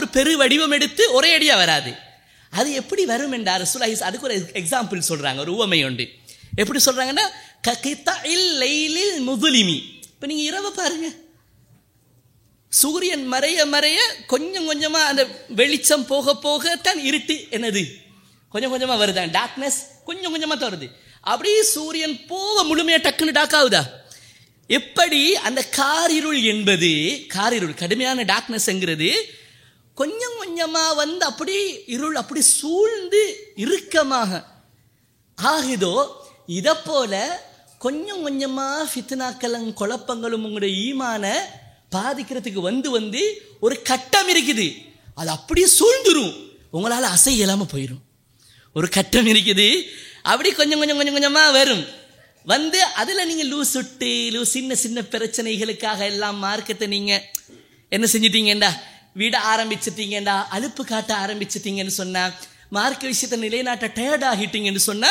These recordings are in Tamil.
ஒரு பெரு வடிவம் எடுத்து ஒரே அடியா வராது அது எப்படி வரும் என்றார் ரசூலுல்லாஹி அதுக்கு ஒரு எக்ஸாம்பிள் சொல்றாங்க ஒரு உவமை உண்டு எப்படி சொல்றாங்கன்னா ககித்தஇல் லைலில் முதுலிமி இப்போ நீங்க இரவு பாருங்க சூரியன் மறைய மறைய கொஞ்சம் கொஞ்சமா அந்த வெளிச்சம் போக போக தான் இருட்டு என்னது கொஞ்சம் கொஞ்சமா வருதான் டார்க்னஸ் கொஞ்சம் கொஞ்சமா தான் வருது அப்படியே சூரியன் போக முழுமையா டக்குன்னு டாக் ஆகுதா எப்படி அந்த காரிருள் என்பது காரிருள் கடுமையான டார்க்னஸ்ங்கிறது கொஞ்சம் கொஞ்சமா வந்து அப்படி இருள் அப்படி சூழ்ந்து இறுக்கமாக ஆகுதோ இதை போல கொஞ்சம் கொஞ்சமா ஃபித்னாக்களும் குழப்பங்களும் உங்களுடைய ஈமான பாதிக்கிறதுக்கு வந்து வந்து ஒரு கட்டம் இருக்குது அது அப்படியே சூழ்ந்துரும் உங்களால் அசை இல்லாமல் போயிடும் ஒரு கட்டம் இருக்குது அப்படி கொஞ்சம் கொஞ்சம் கொஞ்சம் கொஞ்சமாக வரும் வந்து அதில் நீங்கள் லூஸ் விட்டு லூஸ் சின்ன சின்ன பிரச்சனைகளுக்காக எல்லாம் மார்க்கத்தை நீங்கள் என்ன செஞ்சிட்டீங்கடா விட ஆரம்பிச்சிட்டீங்கடா அலுப்பு காட்ட ஆரம்பிச்சிட்டீங்கன்னு சொன்னா மார்க்க விஷயத்தை நிலைநாட்ட டயர்ட் ஆகிட்டீங்கன்னு சொன்னா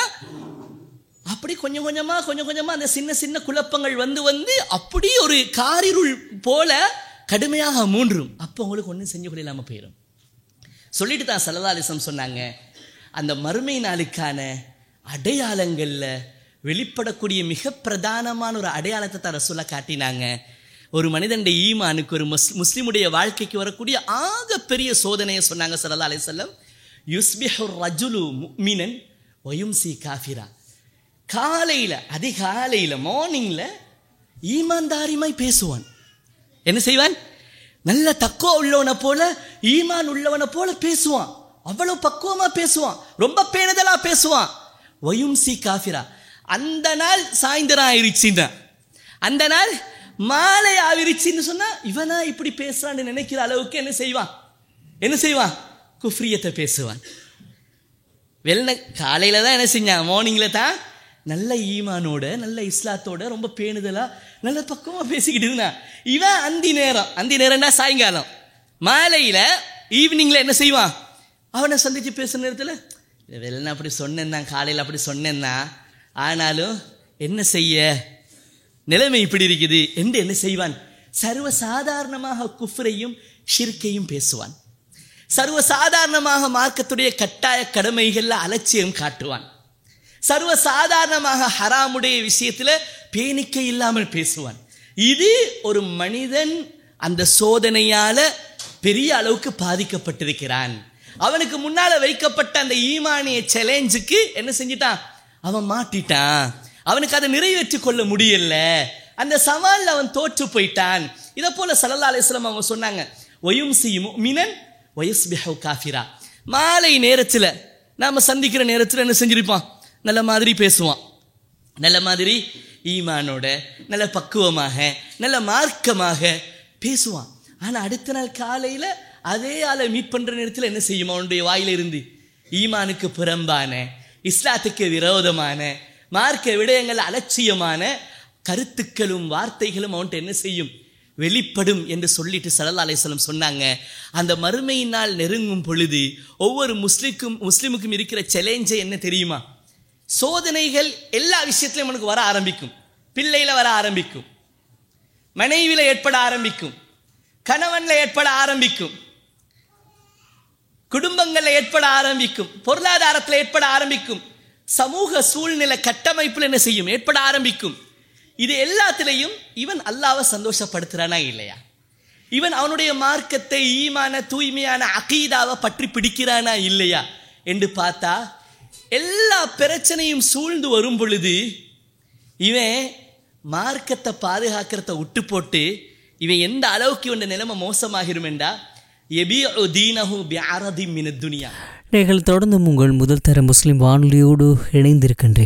அப்படி கொஞ்சம் கொஞ்சமா கொஞ்சம் கொஞ்சமா அந்த சின்ன சின்ன குழப்பங்கள் வந்து வந்து அப்படி ஒரு காரிருள் போல கடுமையாக மூன்றும் அப்போ உங்களுக்கு ஒன்றும் செஞ்சு கொள்ள இல்லாமல் போயிடும் சொல்லிட்டு தான் சல்லதாலிசம் சொன்னாங்க அந்த மறுமை நாளுக்கான அடையாளங்களில் வெளிப்படக்கூடிய மிக பிரதானமான ஒரு அடையாளத்தை தான் ரசூலா காட்டினாங்க ஒரு மனிதனுடைய ஈமானுக்கு ஒரு முஸ் முஸ்லிமுடைய வாழ்க்கைக்கு வரக்கூடிய ஆக பெரிய சோதனையை சொன்னாங்க சல்லா அலிசல்லம் யுஸ்பிஹு ரஜுலு முக்மினன் ஒயும்சி காஃபிரா காலையில் அதிகாலையில் மார்னிங்கில் ஈமான்தாரிமாய் பேசுவான் என்ன செய்வான் நல்ல தக்குவா உள்ளவனை போல ஈமான் உள்ளவனை போல பேசுவான் அவ்வளவு பக்குவமா பேசுவான் ரொம்ப பேணுதலா பேசுவான் வயும்சி காஃபிரா அந்த நாள் சாயந்தரம் ஆயிருச்சுன்னா அந்த நாள் மாலை ஆவிருச்சுன்னு சொன்னா இவனா இப்படி பேசுறான்னு நினைக்கிற அளவுக்கு என்ன செய்வான் என்ன செய்வான் குஃப்ரியத்தை பேசுவான் வெள்ளன காலையில தான் என்ன செஞ்சான் மார்னிங்ல தான் நல்ல ஈமானோட நல்ல இஸ்லாத்தோட ரொம்ப பேணுதலா நல்ல பக்கமாக பேசிக்கிட்டு இருந்தான் இவன் அந்தி நேரம் அந்தி நேரம்னா சாயங்காலம் மாலையில் ஈவினிங்கில் என்ன செய்வான் அவனை சந்திச்சு பேசுற நேரத்தில் வெள்ளன அப்படி சொன்னேன் தான் காலையில் அப்படி சொன்னேன் தான் ஆனாலும் என்ன செய்ய நிலைமை இப்படி இருக்குது என்று என்ன செய்வான் சர்வ சாதாரணமாக குஃப்ரையும் ஷிர்கையும் பேசுவான் சர்வ சாதாரணமாக மார்க்கத்துடைய கட்டாய கடமைகளில் அலட்சியம் காட்டுவான் சர்வ சாதாரணமாக ஹராமுடைய விஷயத்தில் பேணிக்கை இல்லாமல் பேசுவான் இது ஒரு மனிதன் அந்த சோதனையால பெரிய அளவுக்கு பாதிக்கப்பட்டிருக்கிறான் அவனுக்கு முன்னால வைக்கப்பட்ட அந்த ஈமானிய சேலஞ்சுக்கு என்ன செஞ்சிட்டான் அவன் மாட்டிட்டான் அவனுக்கு அதை நிறைவேற்றி கொள்ள முடியல அந்த சவாலில் அவன் தோற்று போயிட்டான் இதை போல சல்லா அலிஸ்லாம் அவங்க சொன்னாங்க ஒயும் சி மினன் ஒயஸ்பிஹவ் காஃபிரா மாலை நேரத்தில் நாம் சந்திக்கிற நேரத்தில் என்ன செஞ்சிருப்பான் நல்ல மாதிரி பேசுவான் நல்ல மாதிரி ஈமானோட நல்ல பக்குவமாக நல்ல மார்க்கமாக பேசுவான் ஆனால் அடுத்த நாள் காலையில் அதே ஆளை மீட் பண்ணுற நேரத்தில் என்ன செய்யும் அவனுடைய வாயில இருந்து ஈமானுக்கு புறம்பான இஸ்லாத்துக்கு விரோதமான மார்க்க விடயங்கள் அலட்சியமான கருத்துக்களும் வார்த்தைகளும் அவன்கிட்ட என்ன செய்யும் வெளிப்படும் என்று சொல்லிட்டு சல்லா அலிஸ்லம் சொன்னாங்க அந்த மறுமையினால் நெருங்கும் பொழுது ஒவ்வொரு முஸ்லிக்கும் முஸ்லிமுக்கும் இருக்கிற சேலஞ்சை என்ன தெரியுமா சோதனைகள் எல்லா விஷயத்திலும் உனக்கு வர ஆரம்பிக்கும் பிள்ளையில வர ஆரம்பிக்கும் மனைவியில ஏற்பட ஆரம்பிக்கும் கணவன்ல ஏற்பட ஆரம்பிக்கும் குடும்பங்கள்ல ஏற்பட ஆரம்பிக்கும் பொருளாதாரத்தில் ஏற்பட ஆரம்பிக்கும் சமூக சூழ்நிலை கட்டமைப்பில் என்ன செய்யும் ஏற்பட ஆரம்பிக்கும் இது எல்லாத்திலையும் இவன் அல்லாவை சந்தோஷப்படுத்துறானா இல்லையா இவன் அவனுடைய மார்க்கத்தை ஈமான தூய்மையான அகீதாவை பற்றி பிடிக்கிறானா இல்லையா என்று பார்த்தா எல்லா பிரச்சனையும் சூழ்ந்து வரும் பொழுது இவன் மார்க்கத்தை பாதுகாக்கிறத விட்டு போட்டு இவன் எந்த அளவுக்கு இவன் நிலைமை மோசமாகிரும் என்றா எபி தீனஹு பியாரதி மின துனியா நீங்கள் தொடர்ந்தும் உங்கள் முதல் தர முஸ்லிம் வானொலியோடு இணைந்திருக்கின்றீர்கள்